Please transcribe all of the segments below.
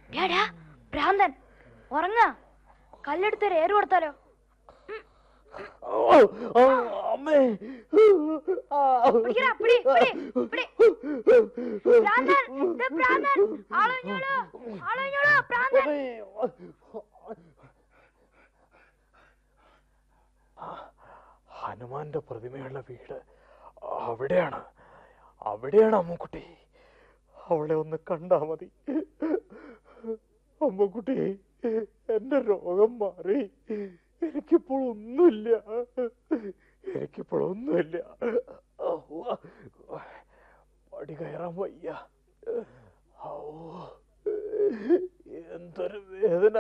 ഡാടാ ഭ്രാന്തൻ ഉറങ്ങ കല്ലെടുത്ത് ഒരു ഏറ് കൊടുത്താലോ അമ്മേ പിടിക്കടാ, പിടി, പിടി, പിടി. ഭ്രാന്തൻ, ദേ ഭ്രാന്തൻ. ആളൊഴിഞ്ഞോളൂ, ആളൊഴിഞ്ഞോളൂ, ഭ്രാന്തൻ. ഹനുമാന്റെ പ്രതിമയുള്ള വീട് അവിടെയാണ് അവിടെയാണ് അമ്മുക്കുട്ടി അവളെ ഒന്ന് കണ്ടാ മതി അമ്മുക്കുട്ടി എന്റെ രോഗം മാറി എനിക്കിപ്പോൾ ഒന്നുമില്ല എനിക്കിപ്പോൾ ഒന്നുമില്ല പടി കയറാൻ വയ്യ ഔ, എന്തൊരു വേദന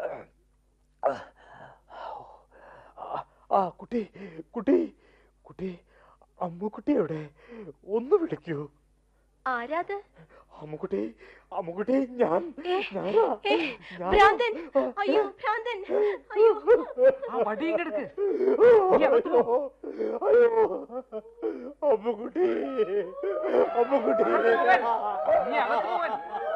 ആ, ആ കുട്ടി കുട്ടി കുട്ടി അമ്മുക്കുട്ടി എവിടെ ഒന്ന് വിളിക്കൂ ആരാത് അമ്മുക്കുട്ടി അമ്മുക്കുട്ടി ഞാൻ ഏ, ഞാനാ ഏ, ഞാൻ- ഭ്രാന്തൻ അയ്യോ ഭ്രാന്തൻ അയ്യോ ആ വടിയും കിടക്ക് അയ്യോ അമ്മുക്കുട്ടി അമ്മുക്കുട്ടി നീ അകത്ത് പോവാൻ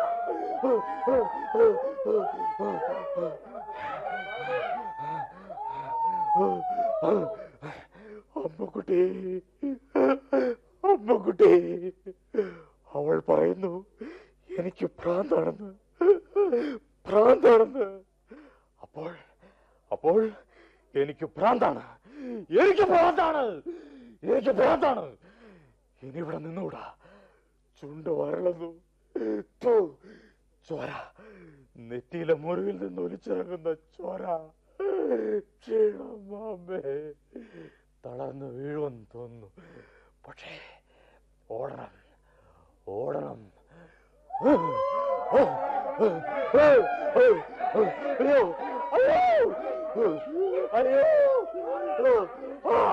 അമ്മുക്കുട്ടി അമ്മുക്കുട്ടി അവൾ പറയുന്നു എനിക്ക് ഭ്രാന്താണെന്ന് ഭ്രാന്താണെന്ന് അപ്പോൾ അപ്പോൾ എനിക്ക് ഭ്രാന്താണ് എനിക്ക് ഭ്രാന്താണ് എനിക്ക് ഭ്രാന്താണ് ഇനി ഇവിടെ നിന്നൂടാ ചുണ്ട് വരളുന്നു ഥു, ചോര നെറ്റിയിലെ മുറിവിൽ നിന്ന് ഒലിച്ചിറങ്ങുന്ന ചോര ക്ഷീണം മാമേ തളർന്ന് വീഴുമെന്ന് തോന്നുന്നു പക്ഷേ ഓടണം ഓടണം അയ്യോ അയ്യോ അയ്യോ